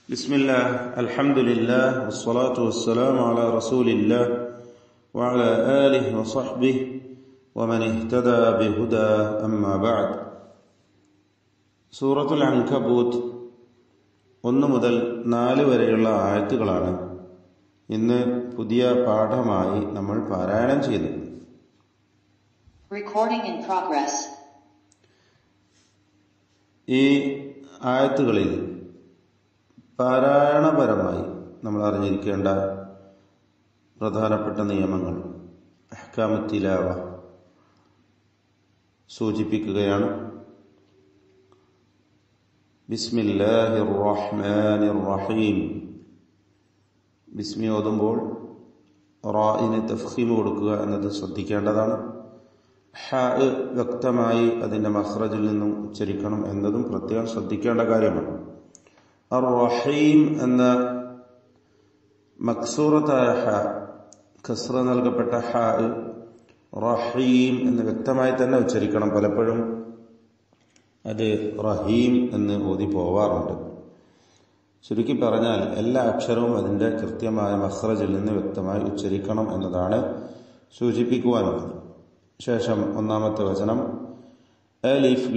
بسم الله الحمد لله والصلاة والسلام على رسول الله وعلى آله وصحبه ومن اهتدى بهدى أما بعد സൂറത്തുൽ അൻകബൂത്ത് ഒന്ന് മുതൽ നാല് വരെയുള്ള ആയത്തുകളാണ് ഇന്ന് പുതിയ പാഠമായി നമ്മൾ പാരായണം ചെയ്യുന്നത് Recording in progress. ഈ ആയത്തുകളിൽ പാരായണപരമായി നമ്മൾ അറിഞ്ഞിരിക്കേണ്ട പ്രധാനപ്പെട്ട നിയമങ്ങൾ അഹ്കാമത്തിലാവ സൂചിപ്പിക്കുകയാണ് ബിസ്മില്ലാഹിർ റഹ്മാനിർ റഹീം ബിസ്മി ഓതുമ്പോൾ റായിന് തഫ്ഹീം കൊടുക്കുക എന്നത് ശ്രദ്ധിക്കേണ്ടതാണ് ഹ വ്യക്തമായി അതിന്റെ മഹ്റജിൽ നിന്നും ഉച്ചരിക്കണം എന്നതും പ്രത്യേകം ശ്രദ്ധിക്കേണ്ട കാര്യമാണ് അർ റഹീം എന്ന മക്സൂറത്തായ ഹ ഖസ്ര നൽകപ്പെട്ട ഹ റഹീം എന്ന് വ്യക്തമായി തന്നെ ഉച്ചരിക്കണം പലപ്പോഴും അത് റഹീം എന്ന് ഓതി പോവാറുണ്ട് ചുരുക്കി പറഞ്ഞാൽ എല്ലാ അക്ഷരവും അതിന്റെ കൃത്യമായ മഹ്റജിൽ നിന്ന് വ്യക്തമായി ഉച്ചരിക്കണം എന്നതാണ് സൂചിപ്പിക്കുവാനുള്ളത് ശേഷം ഒന്നാമത്തെ വചനം അലിഫ്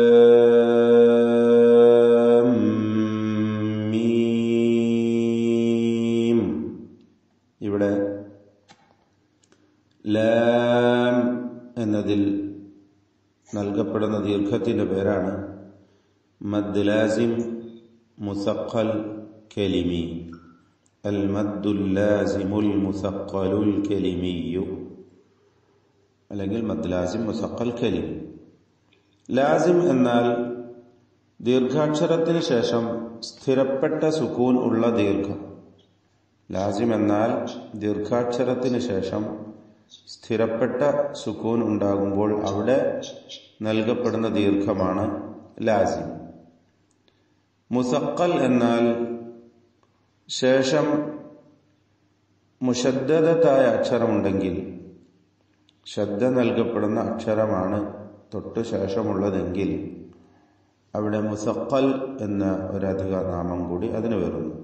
ലാം മീം ഇവിടെ ലാം എന്നതിൽ നൽകപ്പെടുന്ന ദീർഘത്തിന്റെ പേരാണ് മദ് ലാസിം മുസഖൽ കലിമി അൽ മദ്ദുൽ ലാസിമുൽ മുസഖലുൽ കലിമിയു അല്ലെങ്കിൽ മദ് ലാസിം മുസഖൽ കലിം ലാസിം എന്നാൽ ദീർഘാക്ഷരത്തിന് ശേഷം സ്ഥിരപ്പെട്ട സുക്കൂൻ ഉള്ള ദീർഘം ലാസിം എന്നാൽ ദീർഘാക്ഷരത്തിന് ശേഷം സ്ഥിരപ്പെട്ട സുക്കൂൻ ഉണ്ടാകുമ്പോൾ അവിടെ നൽകപ്പെടുന്ന ദീർഘമാണ് ലാസിം മുസക്കൽ എന്നാൽ ശേഷം മുഷദ്ദതായ അക്ഷരമുണ്ടെങ്കിൽ ശ്രദ്ധ നൽകപ്പെടുന്ന അക്ഷരമാണ് തൊട്ടു ശേഷമുള്ളതെങ്കിൽ അവിടെ മുസക്കൽ എന്ന ഒരധിക നാമം കൂടി അതിന് വരുന്നു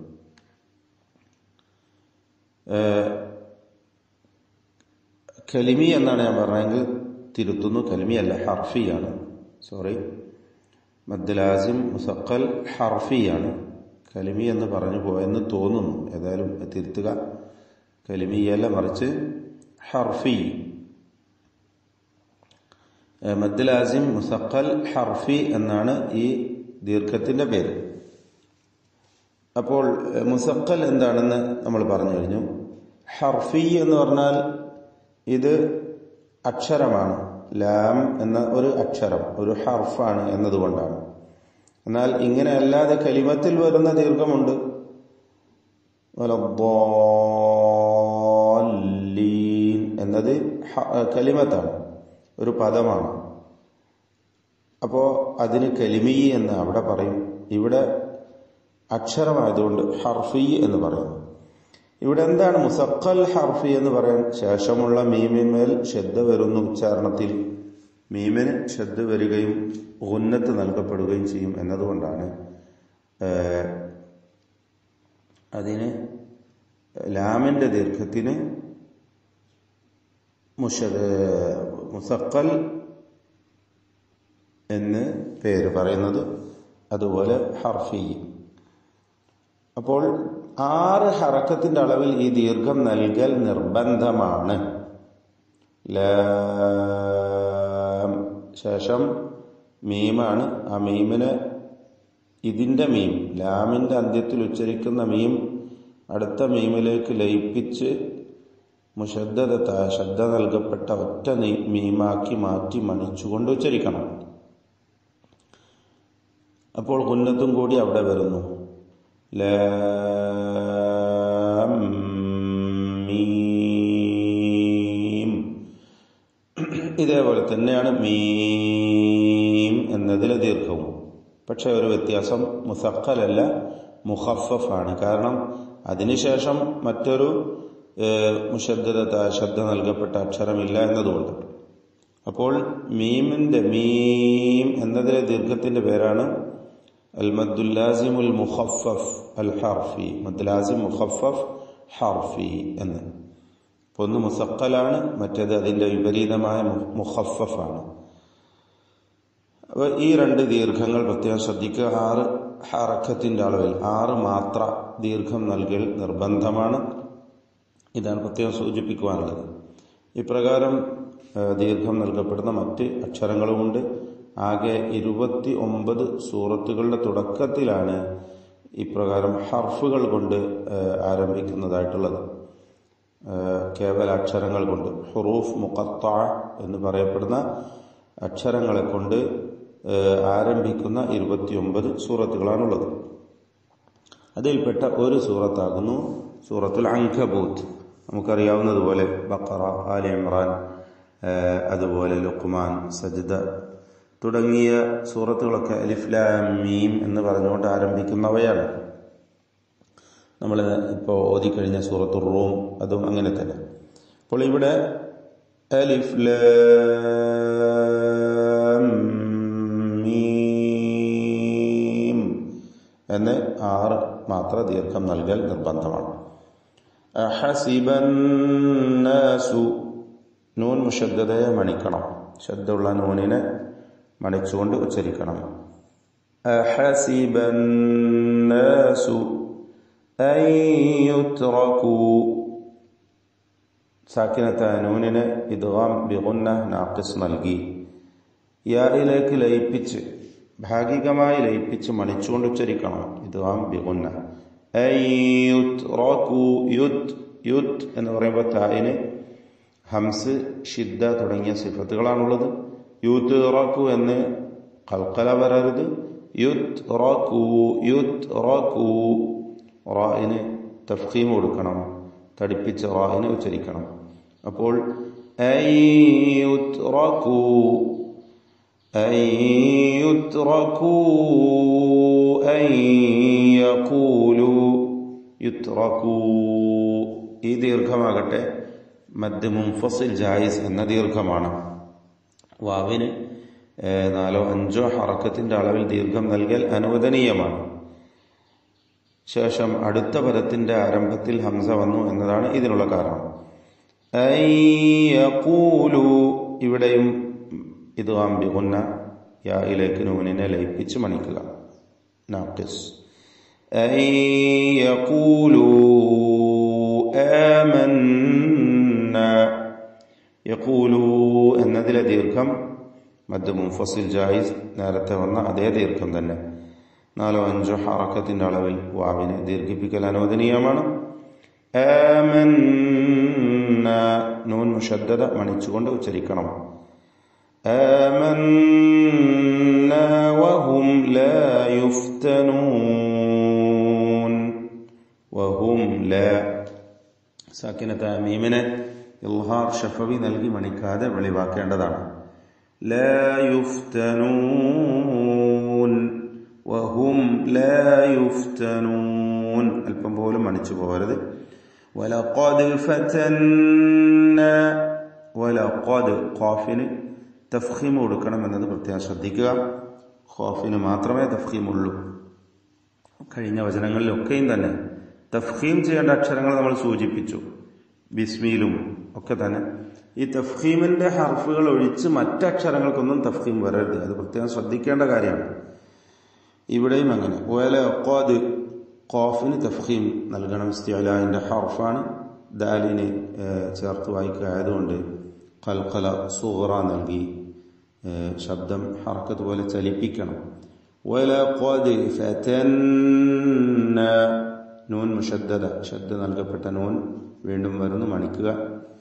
കലിമി എന്നാണ് ഞാൻ പറഞ്ഞെങ്കിൽ തിരുത്തുന്നു കലിമി അല്ല ഹർഫിയാണ് സോറി മദ്ലാസിം മുസക്കൽ ഹർഫിയാണ് കലിമി എന്ന് പറഞ്ഞു പോയെന്ന് തോന്നുന്നു ഏതായാലും തിരുത്തുക കലിമിയല്ല മറിച്ച് ഹർഫി മദ്ലാസിം മുസക്കൽ ഹർഫി എന്നാണ് ഈ ദീർഘത്തിന്റെ പേര് അപ്പോൾ മുസക്കൽ എന്താണെന്ന് നമ്മൾ പറഞ്ഞു കഴിഞ്ഞു ഹർഫി എന്ന് പറഞ്ഞാൽ ഇത് അക്ഷരമാണ് ലാം എന്ന ഒരു അക്ഷരം ഒരു ഹർഫാണ് എന്നതുകൊണ്ടാണ് എന്നാൽ ഇങ്ങനെ അല്ലാതെ കലിമത്തിൽ വരുന്ന ദീർഘമുണ്ട് എന്നത് കലിമത്താണ് ഒരു പദമാണ് അപ്പോ അതിന് കലിമി എന്ന് അവിടെ പറയും ഇവിടെ അക്ഷരമായതുകൊണ്ട് ഹർഫി എന്ന് പറയുന്നു ഇവിടെ എന്താണ് മുസക്കൽ ഹർഫി എന്ന് പറയാൻ ശേഷമുള്ള മീമിന്മേൽ ശ്രദ്ധ വരുന്ന ഉച്ചാരണത്തിൽ മീമിന് ശ്രദ്ധ വരികയും ഉന്നത്ത് നൽകപ്പെടുകയും ചെയ്യും എന്നതുകൊണ്ടാണ് അതിന് ലാമിന്റെ ദീർഘത്തിന് മുസക്കൽ എന്ന് പേര് പറയുന്നത് അതുപോലെ ഹർഫി അപ്പോൾ ആറ് ഹറക്കത്തിന്റെ അളവിൽ ഈ ദീർഘം നൽകൽ നിർബന്ധമാണ് ശേഷം മീമാണ് ആ മീമിന് ഇതിന്റെ മീം ലാമിന്റെ അന്ത്യത്തിൽ ഉച്ചരിക്കുന്ന മീം അടുത്ത മീമിലേക്ക് ലയിപ്പിച്ച് മുഷദ്ദത ശ്രദ്ധ നൽകപ്പെട്ട ഒറ്റ മീമാക്കി മാറ്റി മണിച്ചുകൊണ്ട് ഉച്ചരിക്കണം അപ്പോൾ ഉന്നത്തും കൂടി അവിടെ വരുന്നു മീം ഇതേപോലെ തന്നെയാണ് മീം എന്നതിലെ ദീർഘവും പക്ഷെ ഒരു വ്യത്യാസം മുസക്കലല്ല മുഹഫാണ് കാരണം അതിനുശേഷം മറ്റൊരു മുഷദ്ദത ശബ്ദ നൽകപ്പെട്ട അക്ഷരമില്ല എന്നതുകൊണ്ട് അപ്പോൾ മീമിന്റെ മീം എന്നതിലെ ദീർഘത്തിന്റെ പേരാണ് المد اللازم المخفف الحرفي മദ് ലാസിം മുഖഫഫ് ഹർഫി എന്ന് അപ്പോൾ ഒന്ന് മുസക്കലാണ് മറ്റേത് അതിൻ്റെ വിപരീതമായ മുഖഫഫാണ് അപ്പോൾ ഈ രണ്ട് ദീർഘങ്ങൾ പ്രത്യേകം ശ്രദ്ധിക്കുക ആറ് ഹറക്കത്തിൻ്റെ അളവിൽ ആറ് മാത്ര ദീർഘം നൽകൽ നിർബന്ധമാണ് ഇതാണ് പ്രത്യേകം സൂചിപ്പിക്കുവാനുള്ളത് ഇപ്രകാരം ദീർഘം നൽകപ്പെടുന്ന മറ്റ് അക്ഷരങ്ങളുമുണ്ട് ആകെ ഇരുപത്തി ഒമ്പത് സൂറത്തുകളുടെ തുടക്കത്തിലാണ് ഇപ്രകാരം ഹർഫുകൾ കൊണ്ട് ആരംഭിക്കുന്നതായിട്ടുള്ളത് കേവല അക്ഷരങ്ങൾ കൊണ്ട് ഹുറൂഫ് മുഖത്ത എന്ന് പറയപ്പെടുന്ന അക്ഷരങ്ങളെ കൊണ്ട് ആരംഭിക്കുന്ന ഇരുപത്തിയൊമ്പത് സൂറത്തുകളാണുള്ളത് അതിൽപ്പെട്ട ഒരു സൂറത്താകുന്നു സൂറത്തുൽ അങ്കബൂത്ത് നമുക്കറിയാവുന്നതുപോലെ ബക്കറ ആലി ഇമ്രാൻ അതുപോലെ ലുക്മാൻ സജിദ തുടങ്ങിയ സൂറത്തുകളൊക്കെ അലിഫ്ലാം മീം എന്ന് പറഞ്ഞുകൊണ്ട് ആരംഭിക്കുന്നവയാണ് നമ്മൾ ഇപ്പോൾ ഓതിക്കഴിഞ്ഞ സൂറത്തു റൂം അതും അങ്ങനെ തന്നെ അപ്പോൾ ഇവിടെ അലിഫ്ലാം മീം എന്ന് ആറ് മാത്ര ദീർഘം നൽകൽ നിർബന്ധമാണ് അഹസിബന്നാസു നൂൻ മുഷദ്ദതയെ മണിക്കണം ശബ്ദമുള്ള നൂനിനെ മണിച്ചുകൊണ്ട് ഉച്ചരിക്കണം അഹസിബന്നാസു അയ്യുത്രകൂ സാക്കിനത്തായ നൂനിന് ഇദ്ഗാം ബിഗുന്ന നാഖിസ് നൽകി യായിലേക്ക് ലയിപ്പിച്ച് ഭാഗികമായി ലയിപ്പിച്ച് മണിച്ചുകൊണ്ട് ഉച്ചരിക്കണം ഇദ്ഗാം ബിഗുന്ന അയ്യുത്രകൂ യുത് യുത് എന്ന് പറയുമ്പോൾ തായിന് ഹംസ് ഷിദ്ദ തുടങ്ങിയ സിഫത്തുകളാണുള്ളത് യൂത്ത് റക്കു എന്ന് കൽക്കല വരരുത് യുത് റക്കു യുത് റക്കു റായിന് തഫ്ഖീം കൊടുക്കണം തടിപ്പിച്ച് റായിന് ഉച്ചരിക്കണം അപ്പോൾ യുത്രകൂ യുത്രകൂ യഖൂലു യുത്രകൂ ഈ ദീർഘമാകട്ടെ മദ് മുൻഫസിൽ ജായിസ് എന്ന ദീർഘമാണ് വാവിന് നാലോ അഞ്ചോ ഹറക്കത്തിന്റെ അളവിൽ ദീർഘം നൽകൽ അനുവദനീയമാണ് ശേഷം അടുത്ത പദത്തിന്റെ ആരംഭത്തിൽ ഹംസ വന്നു എന്നതാണ് ഇതിനുള്ള കാരണം യഖൂലു ഇവിടെയും ഇത് ആംബികുന്ന യായിലേക്ക് നൂനിനെ ലയിപ്പിച്ച് മണിക്കുക നാക്കിസ് യഖൂലു ആമന്ന യഖൂലു എന്നതിലെ ദീർഘം മദ് മുൻഫസിൽ ജായിസ് നേരത്തെ വന്ന അതേ ദീർഘം തന്നെ നാലോ അഞ്ചോ ഹറക്കത്തിന്റെ അളവിൽ വാവിനെ ദീർഘിപ്പിക്കൽ അനുവദനീയമാണ് നൂൻ മുഷദ്ദത മണിച്ചുകൊണ്ട് ഉച്ചരിക്കണം وهم لا يفتنون وهم لا സാക്കിനത്ത മീമിനെ ഇൽഹാർ ഷഫവി നൽകി മണിക്കാതെ വെളിവാക്കേണ്ടതാണ് لا يفتنون വഹും ലാ യുഫ്തനൂൻ അല്പം പോലും മണിച്ചു പോകരുത് വലഖദ് ഫതന്ന വലഖദ് ഖാഫിന് തഫ്ഖീം കൊടുക്കണം എന്നത് പ്രത്യേകം ശ്രദ്ധിക്കുക ഖാഫിന് മാത്രമേ തഫ്ഖീമുള്ളൂ കഴിഞ്ഞ വചനങ്ങളിലൊക്കെയും തന്നെ തഫ്ഖീം ചെയ്യേണ്ട അക്ഷരങ്ങൾ നമ്മൾ സൂചിപ്പിച്ചു ബിസ്മിയിലും ഒക്കെ തന്നെ ഈ തഫ്ഖീമിന്റെ ഹർഫുകൾ ഒഴിച്ച് മറ്റക്ഷരങ്ങൾക്കൊന്നും തഫ്ഖീം വരരുത് അത് പ്രത്യേകം ശ്രദ്ധിക്കേണ്ട കാര്യമാണ് ഇവിടെയും അങ്ങനെ ഓല ഒക്കോത് കോഫിന് തഫ്ഹീം നൽകണം ഇസ്തിഅലാന്റെ ഹർഫാണ് ദാലിന് ചേർത്ത് വായിക്കുക ആയതുകൊണ്ട് കൽക്കല സൂറ നൽകി ശബ്ദം ഹർക്കത്ത് പോലെ ചലിപ്പിക്കണം വലഖദ് ഫതന്ന നൂൻ മുഷദ്ദദ ശബ്ദ നൽകപ്പെട്ട നൂൻ വീണ്ടും വരുന്നു മണിക്കുക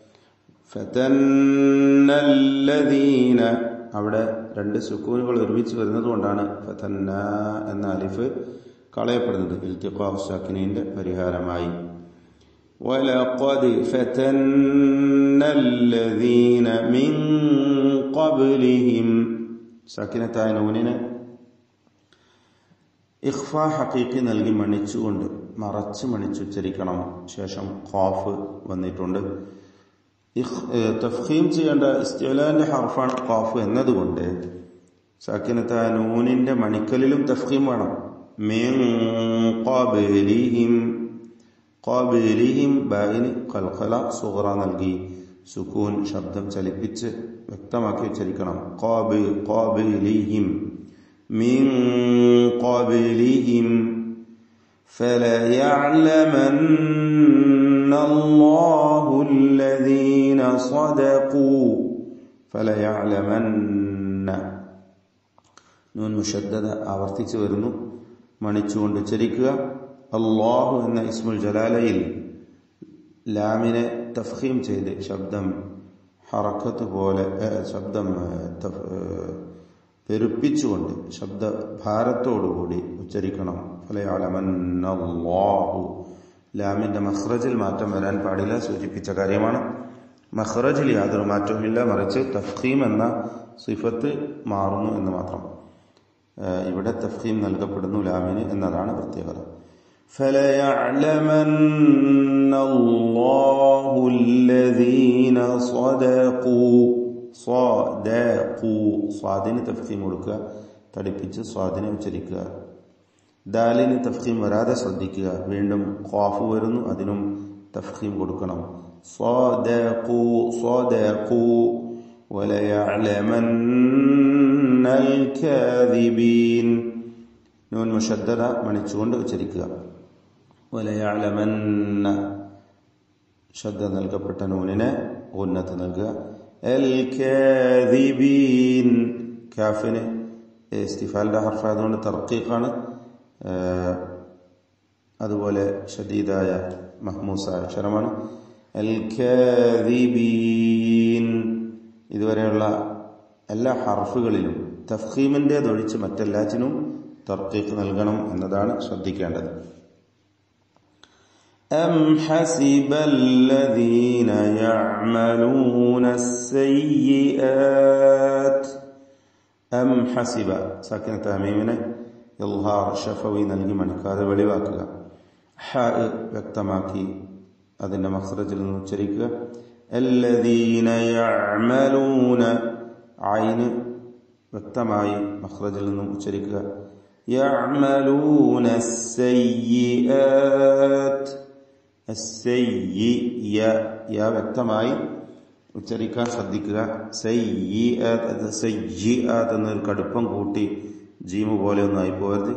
ഫതന്നല്ലദീന അവിടെ രണ്ട് സുക്കൂനുകൾ ഒരുമിച്ച് വരുന്നത് കൊണ്ടാണ് ഫതന്ന എന്ന അലിഫ് കളയപ്പെടുന്നത് ഇൽത്തിഖാസാക്കിനിന്റെ പരിഹാരമായി ولقد فتنا الذين من قبلهم സാക്കിനത്തായ നൂനിന് ഇഖ്ഫ ഹക്കീക്ക് നൽകി മണിച്ചുകൊണ്ട് മറച്ച് മണിച്ചുച്ചരിക്കണം ശേഷം ഖാഫ് വന്നിട്ടുണ്ട് തഫ്ഹീം ചെയ്യേണ്ട ഇസ്തിലാന്റെ ഹർഫാണ് ഖാഫ് എന്നതുകൊണ്ട് സാക്കിനത്തായ നൂനിന്റെ മണിക്കലിലും തഫ്ഹീം വേണം മിൻ ഖബ്ലിഹിം ഖബ്ലിഹിം ബായിന് ഖൽഖല സുഗ്റ നൽകി സുക്കൂൻ ശബ്ദം ചലിപ്പിച്ച് വ്യക്തമാക്കി ഉച്ചരിക്കണം ഖബ് ഖബ്ലിഹിം മിൻ ഖബ്ലിഹിം فليعلمن الله الذين صدقوا فليعلمن നൂൻ മുഷദ്ദത ആവർത്തിച്ചു വരുന്നു മണിച്ചുകൊണ്ട് ഉച്ചരിക്കുക അള്ളാഹു എന്ന ഇസ്മുൽ ജലാലയിൽ ലാമിനെ തഫ്ഹീം ചെയ്ത് ശബ്ദം ഹറക്കത്ത് പോലെ ശബ്ദം പെരുപ്പിച്ചുകൊണ്ട് ശബ്ദ ഭാരത്തോടുകൂടി ഉച്ചരിക്കണം ഫലയാലമന്നല്ലാഹു ലാമിന്റെ മഹ്റജിൽ മാറ്റം വരാൻ പാടില്ല സൂചിപ്പിച്ച കാര്യമാണ് മഹ്റജിൽ യാതൊരു മാറ്റവുമില്ല മറിച്ച് തഫ്ഹീം എന്ന സിഫത്ത് മാറുന്നു എന്ന് മാത്രം ഇവിടെ തഫ്ഹീം നൽകപ്പെടുന്നു ലാമിന് എന്നതാണ് പ്രത്യേകത فليعلمن الله الذين صدقوا صدقوا സ്വാദിന് തഫ്ഹീം കൊടുക്കുക തടിപ്പിച്ച് സ്വാദിനെ ഉച്ചരിക്കുക ദാലിന് തഫ്ഹീം വരാതെ ശ്രദ്ധിക്കുക വീണ്ടും ഖാഫ് വരുന്നു അതിനും തഫ്ഹീം കൊടുക്കണം صدقوا صدقوا وليعلمن الكاذبين നൂൻ മുഷദ്ദദ മണിച്ചുകൊണ്ട് ഉച്ചരിക്കുക വലയാളമന്ന ശ്രദ്ധ നൽകപ്പെട്ട നൂനിന് ഉന്നത്ത് നൽകുക എൽ കാദിബീൻ കാഫിന് ഇസ്തിഫാലിന്റെ ഹർഫായതുകൊണ്ട് തർക്കീഖാണ് അതുപോലെ ഷദീദായ മഹ്മൂസായ അക്ഷരമാണ് എൽ കാദിബീൻ ഇതുവരെയുള്ള എല്ലാ ഹർഫുകളിലും തഫ്ഹീമിൻ്റെതൊഴിച്ച് മറ്റെല്ലാറ്റിനും തർക്കീഖ് നൽകണം എന്നതാണ് ശ്രദ്ധിക്കേണ്ടത് أم حسب الذين يعملون السيئات أم حسب ساكنة تاميمنا إظهار شفوي നൽകി മണിക്കാതെ വെളിവാക്കുക ഹ വ്യക്തമാക്കി അതിന്റെ മഖ്റജിൽ നിന്ന് ഉച്ചരിക്കുക الذين يعملون عين വ്യക്തമായി മഖ്റജിൽ നിന്നും ഉച്ചരിക്കുക يعملون السيئات السيئ യ വ്യക്തമായി ഉച്ചരിക്കാൻ ശ്രദ്ധിക്കുക സയ്യിഅത്ത് സയ്യിഅത്ത് എന്നൊരു കടുപ്പം കൂട്ടി ജീമു പോലെ ഒന്നും ആയി പോകരുത്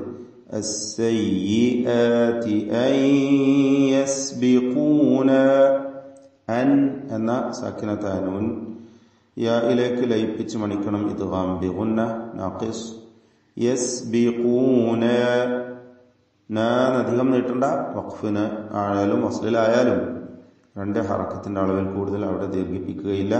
السيئات أن يسبقون അൻ എന്ന സാക്കിനത്താനൂൻ യായിലേക്ക് ലയിപ്പിച്ച് മണിക്കണം ഇത് ഗാംബിഗുന്ന നാഖിസ് യസ്ബിഖൂന നാൻ അധികം നീട്ടണ്ട വഖഫിന് ആയാലും വസ്ലിലായാലും രണ്ട് ഹറക്കത്തിന്റെ അളവിൽ കൂടുതൽ അവിടെ ദീർഘിപ്പിക്കുകയില്ല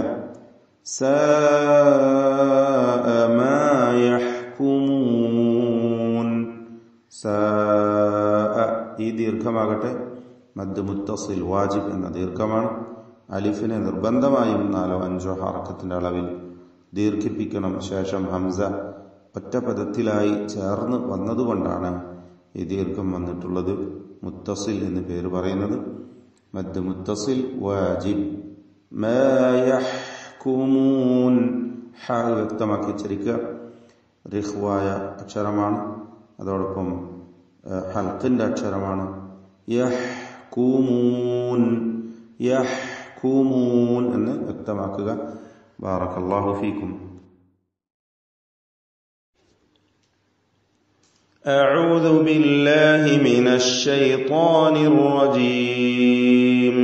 ഈ ദീർഘമാകട്ടെ മദ് മുത്തസിൽ വാജിബ് എന്ന ദീർഘമാണ് അലിഫിനെ നിർബന്ധമായും നാലോ അഞ്ചോ ഹറക്കത്തിന്റെ അളവിൽ ദീർഘിപ്പിക്കണം ശേഷം ഹംസ ഒറ്റ പദത്തിലായി ചേർന്ന് വന്നതുകൊണ്ടാണ് ഈ ദീർഘം വന്നിട്ടുള്ളത് മുത്തസിൽ എന്ന് പേര് പറയുന്നത് മദ് മുത്തസിൽ വാജിബ് ൂൻ ഹ വ്യക്തമാക്കി ഉച്ചരിക്കുക റിഹ്വായ അക്ഷരമാണ് അതോടൊപ്പം ഹൽക്കിന്റെ അക്ഷരമാണ് യഹ്കുമൂൻ യഹ്കുമൂൻ എന്ന് വ്യക്തമാക്കുക ബാറക്കല്ലാഹു ഫീക്കും أعوذ بالله من الشيطان الرجيم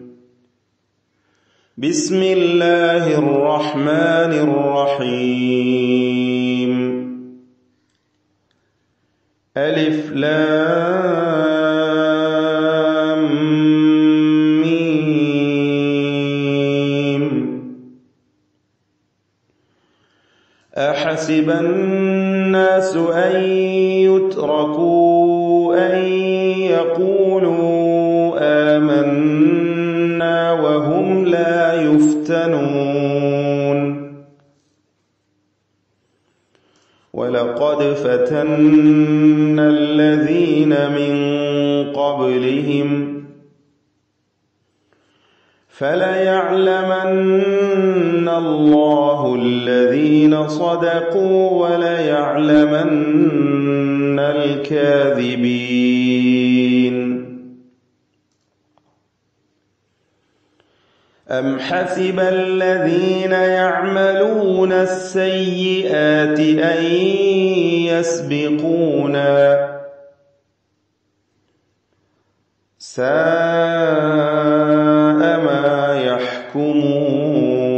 بسم الله الرحمن الرحيم ألف لام ميم أحسب الناس أن يتركوا أن يقولوا آمنا وهم لا يفتنون ولقد فتنا الذين من قبلهم فليعلمن الله الذين صدقوا وليعلمن الكاذبين أم حسب الذين يعملون السيئات أن يسبقونا ساء ما يحكمون